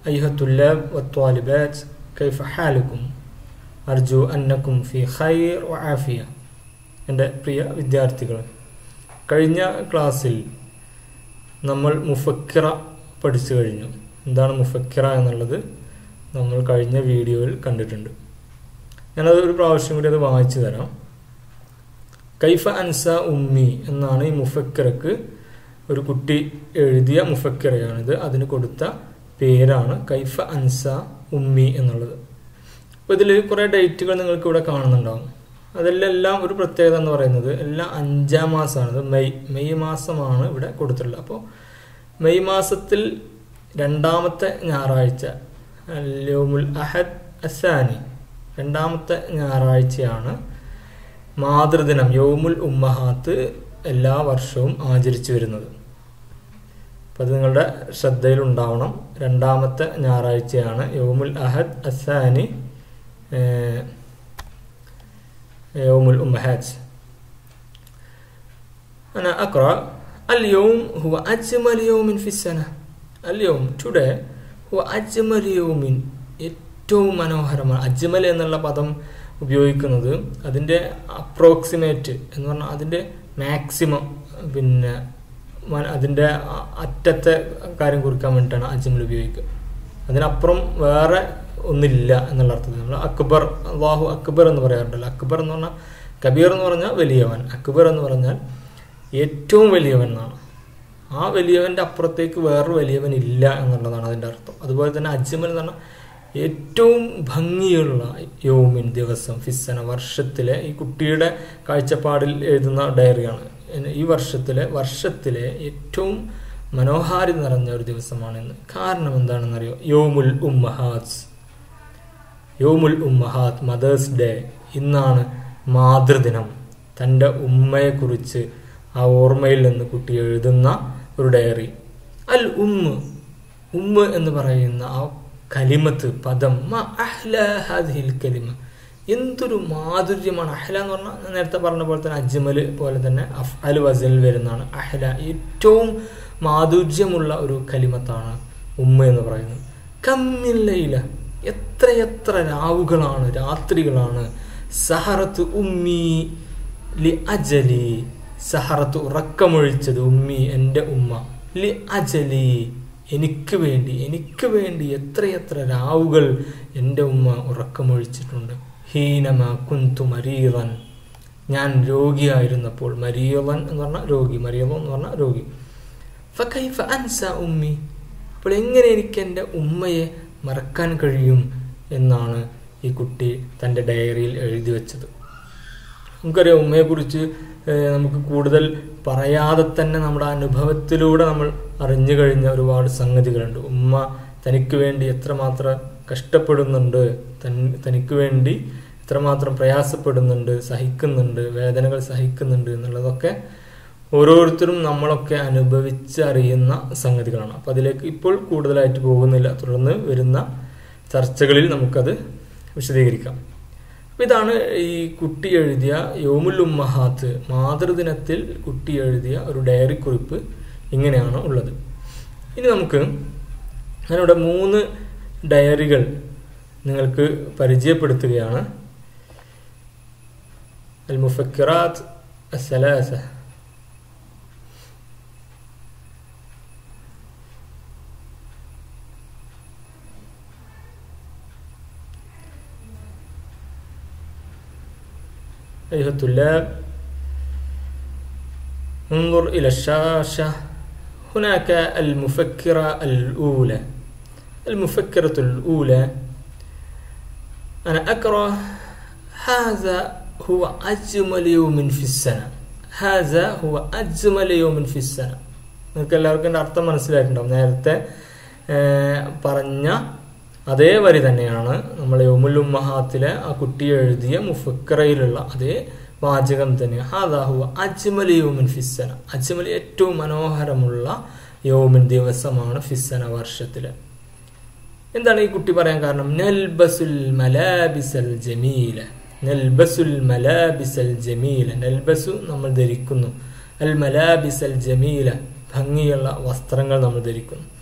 أيها الطلاب والطالبات كيف حالكم أرجو أنكم في خير وعافية എൻ്റെ പ്രിയ വിദ്യാർത്ഥികൾ കഴിഞ്ഞ ക്ലാസ്സിൽ നമ്മൾ മുഫക്കിറ പഠിച്ചു കഴിഞ്ഞു എന്താണ് മുഫക്കിറ എന്നുള്ളത് നമ്മൾ കഴിഞ്ഞ വീഡിയോയിൽ കണ്ടിട്ടുണ്ട് ഞാനത് ഒരു പ്രാവശ്യം കൂടി അത് വായിച്ചു തരാം കൈഫ അൻസ ഉമ്മി എന്നാണ് ഈ മുഫക്കിറക്ക് ഒരു കുട്ടി എഴുതിയ മുഫക്കിറയാണിത് അതിന് കൊടുത്ത പേരാണ് കൈഫ അൻസ ഉമ്മി എന്നുള്ളത് അപ്പോൾ ഇതിൽ കുറേ ഡേറ്റുകൾ നിങ്ങൾക്ക് ഇവിടെ കാണുന്നുണ്ടാവും അതിലെല്ലാം ഒരു പ്രത്യേകത എന്ന് പറയുന്നത് എല്ലാം അഞ്ചാം മാസമാണ് ഇത് മെയ് മെയ് മാസമാണ് ഇവിടെ കൊടുത്തിട്ടുള്ളത് അപ്പോൾ മെയ് മാസത്തിൽ രണ്ടാമത്തെ ഞായറാഴ്ച യോമുൽ അഹദ് അസാനി രണ്ടാമത്തെ ഞായറാഴ്ചയാണ് മാതൃദിനം യോമുൽ ഉമ്മഹാത്ത് എല്ലാ വർഷവും ആചരിച്ചു വരുന്നത് അപ്പോൾ അത് നിങ്ങളുടെ ശ്രദ്ധയിൽ ഉണ്ടാവണം രണ്ടാമത്തെ ഞായറാഴ്ചയാണ് യോമുൽ അഹദ് അസാനി يوم الأمهات أنا أقرأ اليوم هو أجمل يوم في السنة اليوم today هو أجمل يوم ഏറ്റവും മനോഹരമാണ് അജ്മൽ എന്നുള്ള പദം ഉപയോഗിക്കുന്നത് അതിൻ്റെ അപ്രോക്സിമേറ്റ് എന്ന് പറഞ്ഞാൽ അതിൻ്റെ മാക്സിമം പിന്നെ അതിൻ്റെ അറ്റത്തെ കാര്യം കുറിക്കാൻ വേണ്ടിയിട്ടാണ് അജ്മൽ ഉപയോഗിക്കുക അതിനപ്പുറം വേറെ ഒന്നില്ല എന്നുള്ള അർത്ഥത്തിൽ നമ്മൾ അക്ബർ അള്ളാഹു അക്ബർ എന്ന് പറയാറുണ്ടല്ലോ അക്ബർ എന്ന് പറഞ്ഞാൽ കബീർ എന്ന് പറഞ്ഞാൽ വലിയവൻ അക്ബർ എന്ന് പറഞ്ഞാൽ ഏറ്റവും വലിയവൻ എന്നാണ് ആ വലിയവൻ്റെ അപ്പുറത്തേക്ക് വേറൊരു വലിയവൻ ഇല്ല എന്നുള്ളതാണ് അതിൻ്റെ അർത്ഥം അതുപോലെ തന്നെ അജ്മൽ എന്ന് പറഞ്ഞാൽ ഏറ്റവും ഭംഗിയുള്ള യോമിൻ ദിവസം ഫിസന വർഷത്തിലെ ഈ കുട്ടിയുടെ കാഴ്ചപ്പാടിൽ എഴുതുന്ന ഡയറിയാണ് ഈ വർഷത്തിലെ വർഷത്തിലെ ഏറ്റവും മനോഹാരി നിറഞ്ഞ ഒരു ദിവസമാണെന്ന് കാരണം എന്താണെന്നറിയോ യോമുൽ ഉമ്മഹാസ് യോമുൽ ഉമ്മഹാത്ത് മദേഴ്സ് ഡേ ഇന്നാണ് മാതൃദിനം തൻ്റെ ഉമ്മയെക്കുറിച്ച് ആ ഓർമ്മയിൽ നിന്ന് കുട്ടി എഴുതുന്ന ഒരു ഡയറി അൽ ഉമ്മ് ഉമ്മ എന്ന് പറയുന്ന ആ കലിമത്ത് പദം ഹാദിഹിൽ കലിമ എന്തൊരു മാധുര്യമാണ് അഹ്ല എന്ന് പറഞ്ഞാൽ നേരത്തെ പറഞ്ഞ പോലെ തന്നെ അജ്മൽ പോലെ തന്നെ അഫ് അൽ വസലിൽ വരുന്നതാണ് അഹ്ല ഏറ്റവും മാധുര്യമുള്ള ഒരു കലിമത്താണ് ഉമ്മ എന്ന് പറയുന്നത് കമ്മില്ലയില എത്രയെത്ര രാവുകളാണ് രാത്രികളാണ് സഹറത്ത് ഉമ്മി ലി അജലി സഹറത്ത് ഉറക്കമൊഴിച്ചത് ഉമ്മി എൻ്റെ ഉമ്മ ലി അജലി എനിക്ക് വേണ്ടി എനിക്ക് വേണ്ടി എത്രയെത്ര രാവുകൾ എൻ്റെ ഉമ്മ ഉറക്കമൊഴിച്ചിട്ടുണ്ട് ഹീനമ കുന്തു മരീറൻ ഞാൻ രോഗിയായിരുന്നപ്പോൾ മരീവൻ എന്ന് പറഞ്ഞാൽ രോഗി മരീവൻ എന്ന് പറഞ്ഞാൽ രോഗി ഫൈഫ അൻസ ഉമ്മി അപ്പോൾ എങ്ങനെ എനിക്ക് എൻ്റെ ഉമ്മയെ മറക്കാൻ കഴിയും എന്നാണ് ഈ കുട്ടി തൻ്റെ ഡയറിയിൽ എഴുതി വെച്ചത് നമുക്കറിയാം ഉമ്മയെക്കുറിച്ച് നമുക്ക് കൂടുതൽ പറയാതെ തന്നെ നമ്മുടെ അനുഭവത്തിലൂടെ നമ്മൾ അറിഞ്ഞു കഴിഞ്ഞ ഒരുപാട് സംഗതികളുണ്ട് ഉമ്മ തനിക്ക് വേണ്ടി എത്രമാത്രം കഷ്ടപ്പെടുന്നുണ്ട് തൻ തനിക്ക് വേണ്ടി എത്രമാത്രം പ്രയാസപ്പെടുന്നുണ്ട് സഹിക്കുന്നുണ്ട് വേദനകൾ സഹിക്കുന്നുണ്ട് എന്നുള്ളതൊക്കെ ഓരോരുത്തരും നമ്മളൊക്കെ അനുഭവിച്ചറിയുന്ന സംഗതികളാണ് അപ്പം അതിലേക്ക് ഇപ്പോൾ കൂടുതലായിട്ട് പോകുന്നില്ല തുടർന്ന് വരുന്ന ചർച്ചകളിൽ നമുക്കത് വിശദീകരിക്കാം അപ്പം ഇതാണ് ഈ കുട്ടി എഴുതിയ യോമുൽ ഉമ്മഹാത്ത് മാതൃദിനത്തിൽ കുട്ടി എഴുതിയ ഒരു ഡയറി കുറിപ്പ് ഇങ്ങനെയാണ് ഉള്ളത് ഇനി നമുക്ക് ഞാനിവിടെ മൂന്ന് ഡയറികൾ നിങ്ങൾക്ക് പരിചയപ്പെടുത്തുകയാണ് അൽ മുഫക്കിറാത്ത് അസലാസ أيها الطلاب انظر إلى الشاشة هناك المفكرة الأولى المفكرة الأولى أنا أقرأ هذا هو أجمل يوم في السنة هذا هو أجمل يوم في السنة നിങ്ങൾക്ക് എല്ലാവർക്കും അർത്ഥം മനസ്സിലായിട്ടുണ്ടാവും നേരത്തെ പറഞ്ഞ അതേ വരി തന്നെയാണ് നമ്മൾ യോമുൽ ഉമ്മഹാത്തിലെ ആ കുട്ടി എഴുതിയ മുഫക്കറയിലുള്ള അതേ വാചകം തന്നെ ഹാദാഹുവ അജ്മൽ യോമിൻ ഫിസ്സന അജ്മൽ ഏറ്റവും മനോഹരമുള്ള യോമിൻ ദിവസമാണ് ഫിസ്സന വർഷത്തില് എന്താണ് ഈ കുട്ടി പറയാൻ കാരണം നെൽബസുൽ മലാബിസൽ ജമീല നെൽബസുൽ മലാബിസൽ ജമീല നെൽബസു നമ്മൾ ധരിക്കുന്നു അൽ മലാബിസൽ ജമീല ഭംഗിയുള്ള വസ്ത്രങ്ങൾ നമ്മൾ ധരിക്കുന്നു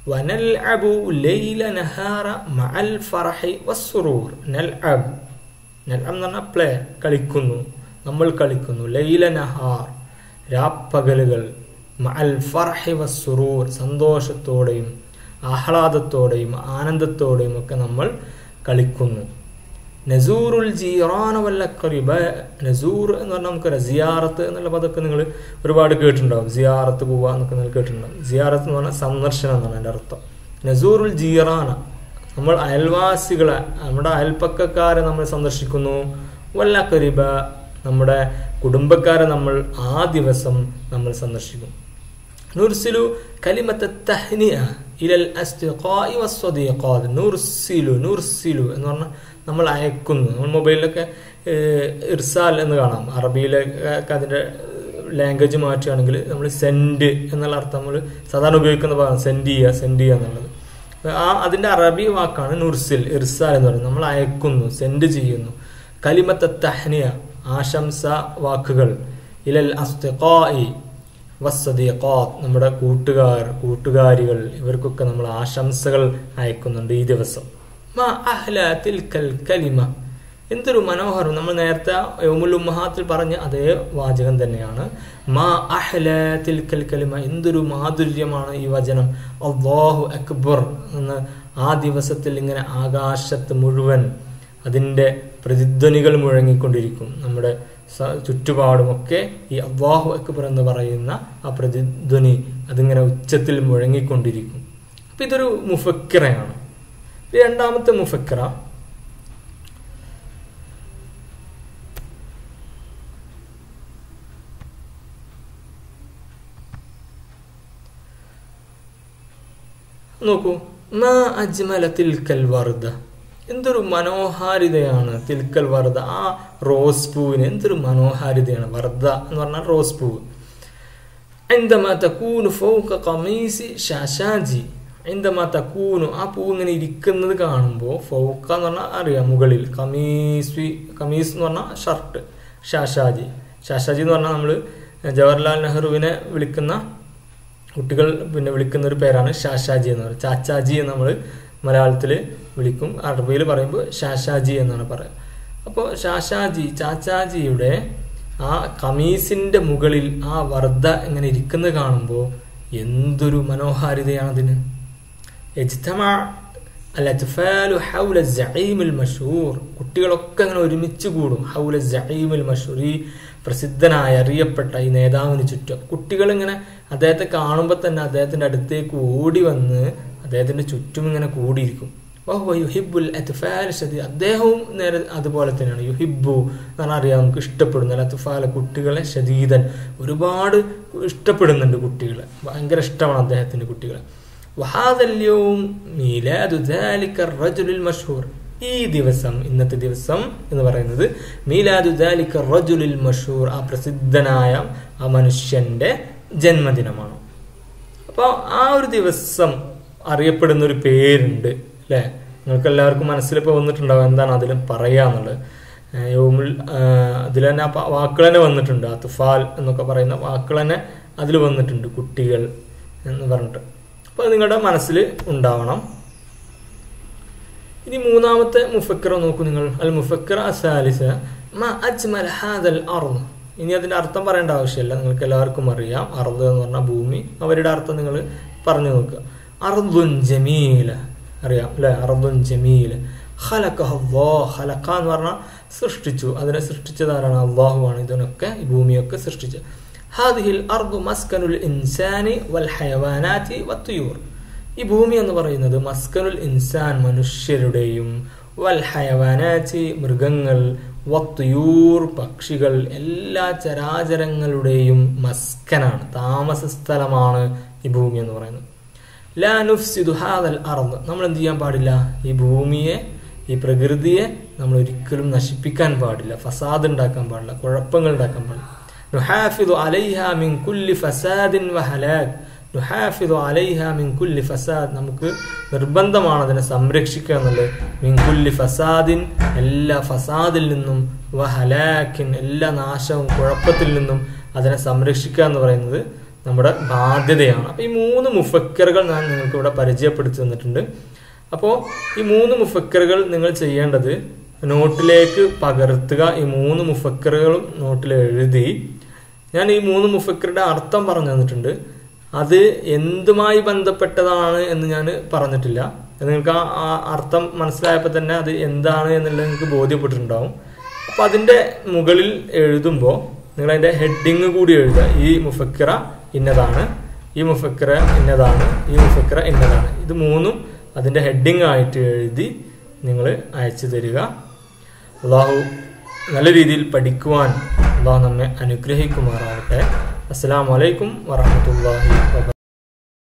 വനൽഅബു ലൈല നഹാറ മഅൽ ഫറഹി വസ്സുറൂർ നൽഅബ് നൽഅബ് എന്ന് പറഞ്ഞാൽ പ്ലേ കളിക്കുന്നു നമ്മൾ കളിക്കുന്നു ലൈല നഹാർ രാപ്പകലുകൾ മഅൽ ഫർഹി വസ്സുറൂർ സന്തോഷത്തോടെയും ആഹ്ലാദത്തോടെയും ആനന്ദത്തോടെയും ഒക്കെ നമ്മൾ കളിക്കുന്നു നസൂറുൽ ജീറാന വല്ല കറിബ നസൂർ എന്ന് പറഞ്ഞാൽ നമുക്കറിയാം സിയാറത്ത് എന്നുള്ള പദമൊക്കെ നിങ്ങൾ ഒരുപാട് കേട്ടിട്ടുണ്ടാവും സിയാറത്ത് പോവുക എന്നൊക്കെ നിങ്ങൾ കേട്ടിട്ടുണ്ടാവും സിയാറത്ത് എന്ന് പറഞ്ഞാൽ സന്ദർശനം എന്നാണ് എൻ്റെ അർത്ഥം നസൂറുൽ ജീറാന നമ്മൾ അയൽവാസികളെ നമ്മുടെ അയൽപ്പക്കക്കാരെ നമ്മൾ സന്ദർശിക്കുന്നു വല്ല കറിബ നമ്മുടെ കുടുംബക്കാരെ നമ്മൾ ആ ദിവസം നമ്മൾ സന്ദർശിക്കും നുർസിലു കലിമത്ത് തഹ്നിയ ഇലൽ അസ്തിഖാഇ വസ്സദീഖാത് നുർസിലു നുർസിലു എന്ന് പറഞ്ഞാൽ നമ്മൾ അയക്കുന്നു നമ്മൾ മൊബൈലിലൊക്കെ ഇർസാൽ എന്ന് കാണാം അറബിയിലൊക്കെ അതിൻ്റെ ലാംഗ്വേജ് മാറ്റുകയാണെങ്കിൽ നമ്മൾ സെൻഡ് എന്നുള്ള അർത്ഥം നമ്മൾ സാധാരണ ഉപയോഗിക്കുന്ന പദം സെൻഡ് ചെയ്യുക സെൻഡ് ചെയ്യുക എന്നുള്ളത് ആ അതിൻ്റെ അറബി വാക്കാണ് നുർസിൽ ഇർസാൽ എന്ന് പറയുന്നത് നമ്മൾ അയക്കുന്നു സെൻഡ് ചെയ്യുന്നു കലിമത്ത തഹ്നിയ ആശംസ വാക്കുകൾ ഇലൽ അസ്തിഖാഇ വസ്സദീഖാത്ത് നമ്മുടെ കൂട്ടുകാർ കൂട്ടുകാരികൾ ഇവർക്കൊക്കെ നമ്മൾ ആശംസകൾ അയക്കുന്നുണ്ട് ഈ ദിവസം മാ അഹ്ല തിൽക്കൽ കലിമ എന്തൊരു മനോഹരം നമ്മൾ നേരത്തെ യോമുൽ ഉമ്മഹാത്തിൽ പറഞ്ഞ അതേ വാചകം തന്നെയാണ് മാ അഹ്ല തിൽക്കൽ കലിമ എന്തൊരു മാധുര്യമാണ് ഈ വചനം അള്ളാഹു അക്ബർ എന്ന് ആ ദിവസത്തിൽ ഇങ്ങനെ ആകാശത്ത് മുഴുവൻ അതിൻ്റെ പ്രതിധ്വനികൾ മുഴങ്ങിക്കൊണ്ടിരിക്കും നമ്മുടെ ചുറ്റുപാടുമൊക്കെ ഈ അള്ളാഹു അക്ബർ എന്ന് പറയുന്ന ആ പ്രതിധ്വനി അതിങ്ങനെ ഉച്ചത്തിൽ മുഴങ്ങിക്കൊണ്ടിരിക്കും അപ്പം ഇതൊരു മുഫക്കിറയാണ് രണ്ടാമത്തെ മുഫക്കിറ നോക്കൂ മാ അജ്മല തിൽക്കൽ വർദ്ധ എന്തൊരു മനോഹാരിതയാണ് തിൽക്കൽ വർദ്ധ ആ റോസ് പൂവിന് എന്തൊരു മനോഹാരിതയാണ് വർദ്ധ എന്ന് പറഞ്ഞാൽ റോസ് പൂവ് عندما تكون فوق قميص ഷാഷാജി عندما تكون ആ പൂവ് ഇങ്ങനെ ഇരിക്കുന്നത് കാണുമ്പോൾ ഫൗക്ക എന്ന് പറഞ്ഞാൽ അറിയാം മുകളിൽ കമീസ് കമീസ് എന്ന് പറഞ്ഞാൽ ഷർട്ട് ഷാഷാജി ഷാഷാജി എന്ന് പറഞ്ഞാൽ നമ്മൾ ജവഹർലാൽ നെഹ്റുവിനെ വിളിക്കുന്ന കുട്ടികൾ പിന്നെ വിളിക്കുന്ന ഒരു പേരാണ് ഷാഷാജി എന്ന് പറയുന്നത് ചാച്ചാജി എന്ന് നമ്മൾ മലയാളത്തിൽ വിളിക്കും അറബിയിൽ പറയുമ്പോൾ ഷാഷാജി എന്നാണ് പറയുക അപ്പോൾ ഷാഷാജി ചാച്ചാജിയുടെ ആ കമീസിന്റെ മുകളിൽ ആ വർദ്ധ ഇങ്ങനെ ഇരിക്കുന്നത് കാണുമ്പോൾ എന്തൊരു മനോഹാരിതയാണ് അതിന് മഷൂർ കുട്ടികളൊക്കെ അങ്ങനെ ഒരുമിച്ച് കൂടും ഹൗല ജഈമുൽ മഷൂർ ഈ പ്രസിദ്ധനായ അറിയപ്പെട്ട ഈ നേതാവിന് ചുറ്റും കുട്ടികൾ ഇങ്ങനെ അദ്ദേഹത്തെ കാണുമ്പോൾ തന്നെ അദ്ദേഹത്തിന്റെ അടുത്തേക്ക് ഓടി വന്ന് അദ്ദേഹത്തിന്റെ ചുറ്റും ഇങ്ങനെ കൂടിയിരിക്കും ഓഹോ യുഹിബുൽ അത്ഫാൽ ഷദീ അദ്ദേഹവും നേരെ അതുപോലെ തന്നെയാണ് യുഹിബു എന്ന് പറഞ്ഞാൽ അറിയാം നമുക്ക് ഇഷ്ടപ്പെടുന്നു അത്ഫാല കുട്ടികളെ ഷദീദൻ ഒരുപാട് ഇഷ്ടപ്പെടുന്നുണ്ട് കുട്ടികളെ ഭയങ്കര ഇഷ്ടമാണ് അദ്ദേഹത്തിന്റെ കുട്ടികളെ വഹാദല്യവും മീലാദു ദാലിക റജുലുൽ മഷ്ഹൂർ ഈ ദിവസം ഇന്നത്തെ ദിവസം എന്ന് പറയുന്നത് മീലാദു ദാലിക റജുലുൽ മഷൂർ ആ പ്രസിദ്ധനായ ആ മനുഷ്യന്റെ ജന്മദിനമാണ് അപ്പോൾ ആ ഒരു ദിവസം അറിയപ്പെടുന്ന ഒരു പേരുണ്ട് അല്ലേ നിങ്ങൾക്ക് എല്ലാവർക്കും മനസ്സിലിപ്പോൾ വന്നിട്ടുണ്ടാവും എന്താണ് അതിൽ പറയാന്നുള്ളത് യോമുൽ അതിൽ തന്നെ ആ വാക്കുകൾ തന്നെ വന്നിട്ടുണ്ട് ആ തുഫാൽ എന്നൊക്കെ പറയുന്ന വാക്കുകൾ തന്നെ അതിൽ വന്നിട്ടുണ്ട് കുട്ടികൾ എന്ന് പറഞ്ഞിട്ട് അപ്പോൾ നിങ്ങളുടെ മനസ്സിൽ ഉണ്ടാവണം ഇനി മൂന്നാമത്തെ മുഫക്കറ നോക്കൂ നിങ്ങൾ അൽ മുഫക്കറ അസാലിസ മ അജ്മൽ ഹാദൽ അർദ് ഇനി അതിന്റെ അർത്ഥം പറയേണ്ട ആവശ്യമില്ല നിങ്ങൾക്ക് എല്ലാവർക്കും അറിയാം അർദ് എന്ന് പറഞ്ഞ ഭൂമി അവരുടെ അർത്ഥം നിങ്ങൾ പറഞ്ഞു നോക്കുക അർദുൻ ജമീല അറിയാം അല്ലെ അർദുൻ ജമീല ഖലഖ അല്ലാഹ് ഖലഖ എന്ന് പറഞ്ഞാൽ സൃഷ്ടിച്ചു അതിനെ സൃഷ്ടിച്ചതാരാണ് അള്ളാഹുവാണ് ഇതിനൊക്കെ ഈ ഭൂമിയൊക്കെ സൃഷ്ടിച്ചത് ഹാദിഹിൽ അർദു മസ്കനുൽ ഇൻസാനി വൽ ഹയവാനാതി വത്തുയൂർ ഈ ഭൂമി എന്ന് പറയുന്നത് മസ്കനുൽ ഇൻസാൻ മനുഷ്യരുടെയും വൽ ഹയവാനാച്ചി മൃഗങ്ങൾ വത്തുയൂർ പക്ഷികൾ എല്ലാ ചരാചരങ്ങളുടെയും മസ്കനാണ് താമസ സ്ഥലമാണ് ഈ ഭൂമി എന്ന് പറയുന്നത് ലാ നുഫ്സിദു ഹാദൽ അർദ് നമ്മൾ എന്ത് ചെയ്യാൻ പാടില്ല ഈ ഭൂമിയെ ഈ പ്രകൃതിയെ നമ്മൾ ഒരിക്കലും നശിപ്പിക്കാൻ പാടില്ല ഫസാദ് ഉണ്ടാക്കാൻ പാടില്ല കുഴപ്പങ്ങൾ ഉണ്ടാക്കാൻ പാടില്ല നുഹാഫിദു അലൈഹ മിൻ കുല്ലി ഫസാദിൻ വഹലാഖ് നുഹാഫിദു അലൈഹ മിൻ കുല്ലി ഫസാദ് നമുക്ക് നിർബന്ധമാണ് അതിനെ സംരക്ഷിക്കുക എന്നുള്ളത് മിൻ കുല്ലി ഫസാദിൻ എല്ലാ ഫസാദിൽ നിന്നും വഹലാഖിൻ എല്ലാ നാശവും കുഴപ്പത്തിൽ നിന്നും അതിനെ സംരക്ഷിക്കുക എന്ന് പറയുന്നത് നമ്മുടെ ബാധ്യതയാണ് അപ്പോൾ ഈ മൂന്ന് മുഫക്കറുകൾ ഞാൻ നിങ്ങൾക്ക് ഇവിടെ പരിചയപ്പെടുത്തി തന്നിട്ടുണ്ട് അപ്പോൾ ഈ മൂന്ന് മുഫക്കറുകൾ നിങ്ങൾ ചെയ്യേണ്ടത് നോട്ടിലേക്ക് പകർത്തുക ഈ മൂന്ന് മുഫക്കറുകളും നോട്ടിൽ എഴുതി ഞാൻ ഈ മൂന്ന് മുഫക്കറുടെ അർത്ഥം പറഞ്ഞു തന്നിട്ടുണ്ട് അത് എന്തുമായി ബന്ധപ്പെട്ടതാണ് എന്ന് ഞാൻ പറഞ്ഞിട്ടില്ല നിങ്ങൾക്ക് ആ ആ അർത്ഥം മനസ്സിലായപ്പോൾ തന്നെ അത് എന്താണ് എന്നുള്ളത് നിങ്ങൾക്ക് ബോധ്യപ്പെട്ടിട്ടുണ്ടാവും അപ്പോൾ അതിൻ്റെ മുകളിൽ എഴുതുമ്പോൾ നിങ്ങൾ അതിൻ്റെ ഹെഡിങ് കൂടി എഴുതുക ഈ മുഫക്കിറ ഇന്നതാണ് ഈ മുഫക്കിറ ഇന്നതാണ് ഈ മുഫക്കിറ ഇന്നതാണ് ഇത് മൂന്നും അതിൻ്റെ ഹെഡിങ് ആയിട്ട് എഴുതി നിങ്ങൾ അയച്ചു തരിക അള്ളാഹു നല്ല രീതിയിൽ പഠിക്കുവാൻ അള്ളാഹു നമ്മെ അനുഗ്രഹിക്കുമാറാവട്ടെ അസ്സാം വലൈക്കും വറഹമത്തല്ലാഹി വബ